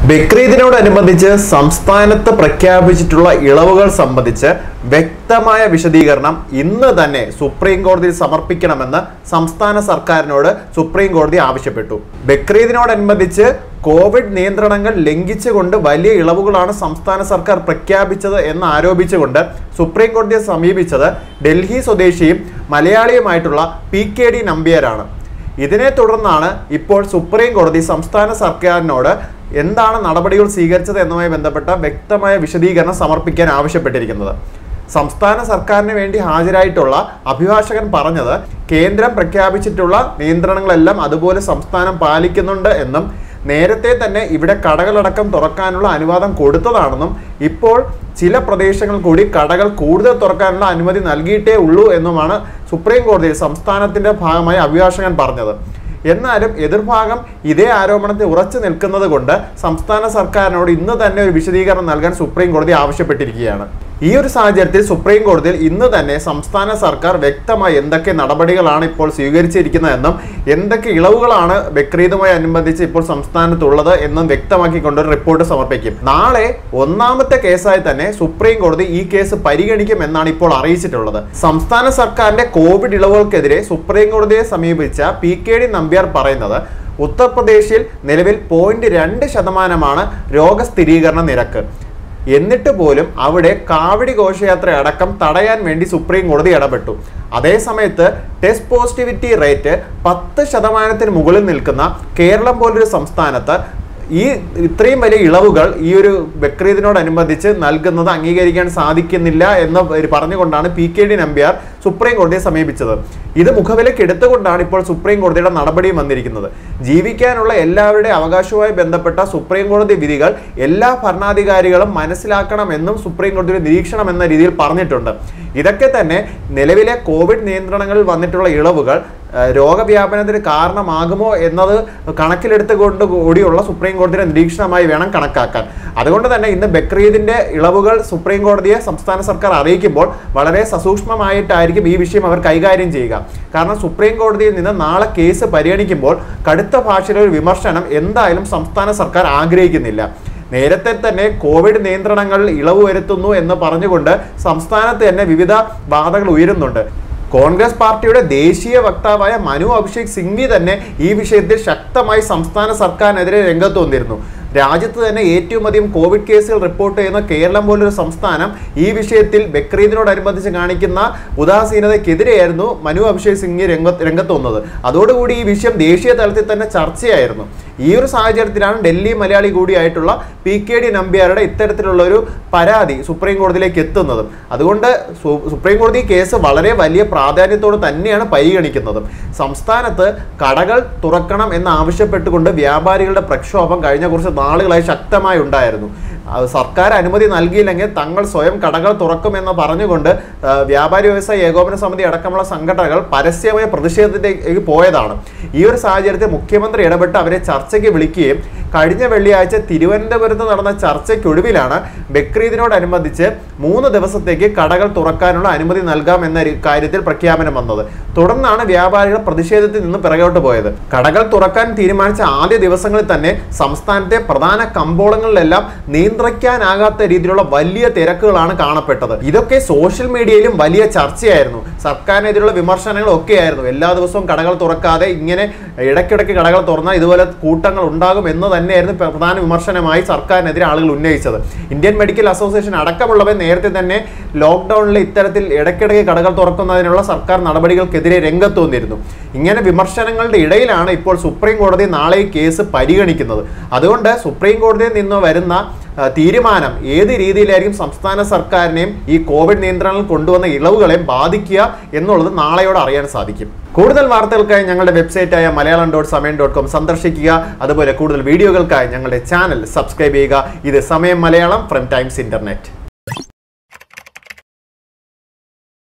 ബക്രീദിനോടനുബന്ധിച്ച് സംസ്ഥാനത്ത് പ്രഖ്യാപിച്ചിട്ടുള്ള ഇളവുകൾ സംബന്ധിച്ച് വ്യക്തമായ വിശദീകരണം ഇന്ന് തന്നെ സുപ്രീം കോടതിയിൽ സമർപ്പിക്കണമെന്ന് സംസ്ഥാന സർക്കാരിനോട് സുപ്രീം കോടതി ആവശ്യപ്പെട്ടു ബക്രീദിനോടനുബന്ധിച്ച് കോവിഡ് നിയന്ത്രണങ്ങൾ ലംഘിച്ചുകൊണ്ട് വലിയ ഇളവുകളാണ് സംസ്ഥാന സർക്കാർ പ്രഖ്യാപിച്ചത് എന്ന് ആരോപിച്ചുകൊണ്ട് സുപ്രീം കോടതിയെ സമീപിച്ചത് ഡൽഹി സ്വദേശിയും മലയാളിയുമായിട്ടുള്ള പി കെ ഡി നമ്പ്യാരാണ് ഇതിനെ തുടർന്നാണ് ഇപ്പോൾ സുപ്രീം കോടതി സംസ്ഥാന സർക്കാരിനോട് എന്താണ് നടപടികൾ സ്വീകരിച്ചത് എന്നുമായി ബന്ധപ്പെട്ട വ്യക്തമായ വിശദീകരണം സമർപ്പിക്കാൻ ആവശ്യപ്പെട്ടിരിക്കുന്നത് സംസ്ഥാന സർക്കാരിന് വേണ്ടി ഹാജരായിട്ടുള്ള അഭിഭാഷകൻ പറഞ്ഞത് കേന്ദ്രം പ്രഖ്യാപിച്ചിട്ടുള്ള നിയന്ത്രണങ്ങളെല്ലാം അതുപോലെ സംസ്ഥാനം പാലിക്കുന്നുണ്ട് എന്നും നേരത്തെ തന്നെ ഇവിടെ കടകളടക്കം തുറക്കാനുള്ള അനുവാദം കൊടുത്തതാണെന്നും ഇപ്പോൾ ചില പ്രദേശങ്ങൾ കൂടി കടകൾ കൂടുതൽ തുറക്കാനുള്ള അനുമതി നൽകിയിട്ടേ ഉള്ളൂ എന്നുമാണ് സുപ്രീം കോടതിയിൽ സംസ്ഥാനത്തിന്റെ ഭാഗമായി അഭിഭാഷകൻ പറഞ്ഞത് എന്നാലും എതിർഭാഗം ഇതേ ആരോപണത്തിൽ ഉറച്ചു നിൽക്കുന്നത് കൊണ്ട് സംസ്ഥാന സർക്കാരിനോട് ഇന്ന് തന്നെ ഒരു വിശദീകരണം നൽകാൻ സുപ്രീം കോടതി ആവശ്യപ്പെട്ടിരിക്കുകയാണ് ഈ ഒരു സാഹചര്യത്തിൽ സുപ്രീം കോടതിയിൽ ഇന്ന് തന്നെ സംസ്ഥാന സർക്കാർ വ്യക്തമായി എന്തൊക്കെ നടപടികളാണ് ഇപ്പോൾ സ്വീകരിച്ചിരിക്കുന്നതെന്നും എന്തൊക്കെ ഇളവുകളാണ് ബക്രീദുമായി അനുബന്ധിച്ച് ഇപ്പോൾ സംസ്ഥാനത്തുള്ളത് എന്നും വ്യക്തമാക്കിക്കൊണ്ട് ഒരു റിപ്പോർട്ട് സമർപ്പിക്കും നാളെ ഒന്നാമത്തെ കേസായി തന്നെ സുപ്രീം കോടതി ഈ കേസ് പരിഗണിക്കും എന്നാണ് ഇപ്പോൾ അറിയിച്ചിട്ടുള്ളത് സംസ്ഥാന സർക്കാരിന്റെ കോവിഡ് ഇളവുകൾക്കെതിരെ സുപ്രീം കോടതിയെ സമീപിച്ച പി കെ ഡി നമ്പ്യാർ പറയുന്നത് ഉത്തർപ്രദേശിൽ നിലവിൽ പോയിന്റ് രണ്ട് ശതമാനമാണ് രോഗസ്ഥിരീകരണ നിരക്ക് എന്നിട്ട് പോലും അവിടെ കാവടി ഘോഷയാത്ര അടക്കം തടയാൻ വേണ്ടി സുപ്രീം കോടതി ഇടപെട്ടു അതേസമയത്ത് ടെസ്റ്റ് പോസിറ്റിവിറ്റി റേറ്റ് പത്ത് ശതമാനത്തിന് മുകളിൽ നിൽക്കുന്ന കേരളം പോലൊരു സംസ്ഥാനത്ത് ഈ ഇത്രയും വലിയ ഇളവുകൾ ഈ ഒരു ബക്രീദിനോടനുബന്ധിച്ച് നൽകുന്നത് അംഗീകരിക്കാൻ സാധിക്കുന്നില്ല എന്ന് ഒരു പറഞ്ഞുകൊണ്ടാണ് P K D Nambiar supreme കോടതിയെ സമീപിച്ചത് ഇത് മുഖവിലക്ക് എടുത്തുകൊണ്ടാണ് ഇപ്പോൾ സുപ്രീം കോടതിയുടെ നടപടിയും വന്നിരിക്കുന്നത് ജീവിക്കാനുള്ള എല്ലാവരുടെയും അവകാശവുമായി ബന്ധപ്പെട്ട സുപ്രീം കോടതി വിധികൾ എല്ലാ ഭരണാധികാരികളും മനസ്സിലാക്കണമെന്നും സുപ്രീം കോടതിയുടെ നിരീക്ഷണം എന്ന രീതിയിൽ പറഞ്ഞിട്ടുണ്ട് ഇതൊക്കെ തന്നെ നിലവിലെ കോവിഡ് നിയന്ത്രണങ്ങളിൽ വന്നിട്ടുള്ള ഇളവുകൾ ഏഹ്, രോഗവ്യാപനത്തിന് കാരണമാകുമോ എന്നത് കണക്കിലെടുത്തുകൊണ്ട് കൂടിയുള്ള സുപ്രീം കോടതിയുടെ നിരീക്ഷണമായി വേണം കണക്കാക്കാൻ അതുകൊണ്ട് തന്നെ ഇന്ന് ബക്രീദിന്റെ ഇളവുകൾ സുപ്രീം കോടതിയെ സംസ്ഥാന സർക്കാർ അറിയിക്കുമ്പോൾ വളരെ സസൂക്ഷ്മമായിട്ടായിരിക്കും ഈ വിഷയം അവർ കൈകാര്യം ചെയ്യുക കാരണം സുപ്രീം കോടതിയിൽ നിന്ന് നാളെ കേസ് പരിഗണിക്കുമ്പോൾ കടുത്ത ഭാഷയിലെ ഒരു വിമർശനം എന്തായാലും സംസ്ഥാന സർക്കാർ ആഗ്രഹിക്കുന്നില്ല നേരത്തെ തന്നെ കോവിഡ് നിയന്ത്രണങ്ങളിൽ ഇളവ് വരുത്തുന്നു എന്ന് പറഞ്ഞുകൊണ്ട് സംസ്ഥാനത്ത് തന്നെ വിവിധ വാദങ്ങൾ ഉയരുന്നുണ്ട് കോൺഗ്രസ് പാർട്ടിയുടെ ദേശീയ വക്താവായ മനു അഭിഷേക് സിംഗ്വി തന്നെ ഈ വിഷയത്തിൽ ശക്തമായി സംസ്ഥാന സർക്കാരിനെതിരെ രംഗത്ത് വന്നിരുന്നു രാജ്യത്ത് തന്നെ ഏറ്റവും അധികം കോവിഡ് കേസുകൾ റിപ്പോർട്ട് ചെയ്യുന്ന കേരളം പോലൊരു സംസ്ഥാനം ഈ വിഷയത്തിൽ ബക്രീദിനോടനുബന്ധിച്ച് കാണിക്കുന്ന ഉദാസീനതയ്ക്കെതിരെയായിരുന്നു മനു അഭിഷേക് സിംഗ് രംഗത്ത് രംഗത്ത് വന്നത് അതോടുകൂടി ഈ വിഷയം ദേശീയ തലത്തിൽ തന്നെ ചർച്ചയായിരുന്നു ഈ ഒരു സാഹചര്യത്തിലാണ് ഡൽഹി മലയാളി കൂടിയായിട്ടുള്ള പി കെ ഡി നമ്പ്യാരുടെ ഇത്തരത്തിലുള്ള ഒരു പരാതി സുപ്രീം കോടതിയിലേക്ക് എത്തുന്നതും അതുകൊണ്ട് സു- സുപ്രീം കോടതി ഈ കേസ് വളരെ വലിയ പ്രാധാന്യത്തോട് തന്നെയാണ് പരിഗണിക്കുന്നത് സംസ്ഥാനത്ത് കടകൾ തുറക്കണം എന്ന് ആവശ്യപ്പെട്ടുകൊണ്ട് വ്യാപാരികളുടെ പ്രക്ഷോഭം കഴിഞ്ഞ കുറച്ച് നാളുകളായി ശക്തമായി ഉണ്ടായിരുന്നു അത് സർക്കാർ അനുമതി നൽകിയില്ലെങ്കിൽ തങ്ങൾ സ്വയം കടകൾ തുറക്കുമെന്ന് പറഞ്ഞുകൊണ്ട് ആ, വ്യാപാരി വ്യവസായ ഏകോപന സമിതി അടക്കമുള്ള സംഘടനകൾ പരസ്യമായ പ്രതിഷേധത്തിലേക്ക് പോയതാണ് ഈ ഒരു സാഹചര്യത്തിൽ മുഖ്യമന്ത്രി ഇടപെട്ട് അവരെ ചർച്ചയ്ക്ക് വിളിക്കുകയും കഴിഞ്ഞ വെള്ളിയാഴ്ച തിരുവനന്തപുരത്ത് നടന്ന ചർച്ചയ്ക്കൊടുവിലാണ് ബക്രീദിനോടനുബന്ധിച്ച് മൂന്ന് ദിവസത്തേക്ക് കടകൾ തുറക്കാനുള്ള അനുമതി നൽകാം എന്ന ഒരു കാര്യത്തിൽ പ്രഖ്യാപനം വന്നത് തുടർന്നാണ് വ്യാപാരികൾ പ്രതിഷേധത്തിൽ നിന്ന് പിറകോട്ട് പോയത് കടകൾ തുറക്കാൻ തീരുമാനിച്ച ആദ്യ ദിവസങ്ങളിൽ തന്നെ സംസ്ഥാനത്തെ പ്രധാന കമ്പോളങ്ങളിലെല്ലാം നിയന്ത്രിക്കാനാകാത്ത രീതിയിലുള്ള വലിയ തിരക്കുകളാണ് കാണപ്പെട്ടത് ഇതൊക്കെ സോഷ്യൽ മീഡിയയിലും വലിയ ചർച്ചയായിരുന്നു സർക്കാരിനെതിരെയുള്ള വിമർശനങ്ങളും ഒക്കെ ആയിരുന്നു എല്ലാ ദിവസവും കടകൾ തുറക്കാതെ ഇങ്ങനെ ഇടയ്ക്കിടയ്ക്ക് കടകൾ തുറന്നാൽ ഇതുപോലെ കൂട്ടങ്ങൾ ഉണ്ടാകും എന്ന് തന്നെയായിരുന്നു പ്ര- പ്രധാന വിമർശനമായി സർക്കാരിനെതിരെ ആളുകൾ ഉന്നയിച്ചത് ഇന്ത്യൻ മെഡിക്കൽ അസോസിയേഷൻ അടക്കമുള്ളവർ നേരത്തെ തന്നെ ലോക്ക്ഡൌണിൽ ഇത്തരത്തിൽ ഇടയ്ക്കിടയ്ക്ക് കടകൾ തുറക്കുന്നതിനുള്ള സർക്കാർ നടപടികൾക്കെതിരെ രംഗത്ത് വന്നിരുന്നു ഇങ്ങനെ വിമർശനങ്ങളുടെ ഇടയിലാണ് ഇപ്പോൾ സുപ്രീം കോടതി നാളെ ഈ കേസ് പരിഗണിക്കുന്നത് അതുകൊണ്ട് സുപ്രീം കോടതിയിൽ നിന്ന് വരുന്ന ആ, തീരുമാനം ഏത് രീതിയിലായിരിക്കും സംസ്ഥാന സർക്കാരിനെയും ഈ കോവിഡ് നിയന്ത്രണങ്ങൾ കൊണ്ടുവന്ന ഇളവുകളെയും ബാധിക്കുക എന്നുള്ളത് നാളെയോടെ അറിയാൻ സാധിക്കും കൂടുതൽ വാർത്തകൾക്കായി ഞങ്ങളുടെ വെബ്സൈറ്റായ Malayalam dot Samayam dot com സന്ദർശിക്കുക അതുപോലെ കൂടുതൽ വീഡിയോകൾക്കായി ഞങ്ങളുടെ ചാനൽ സബ്സ്ക്രൈബ് ചെയ്യുക ഇത് സമയം മലയാളം ഫ്രം ടൈംസ് ഇന്റർനെറ്റ്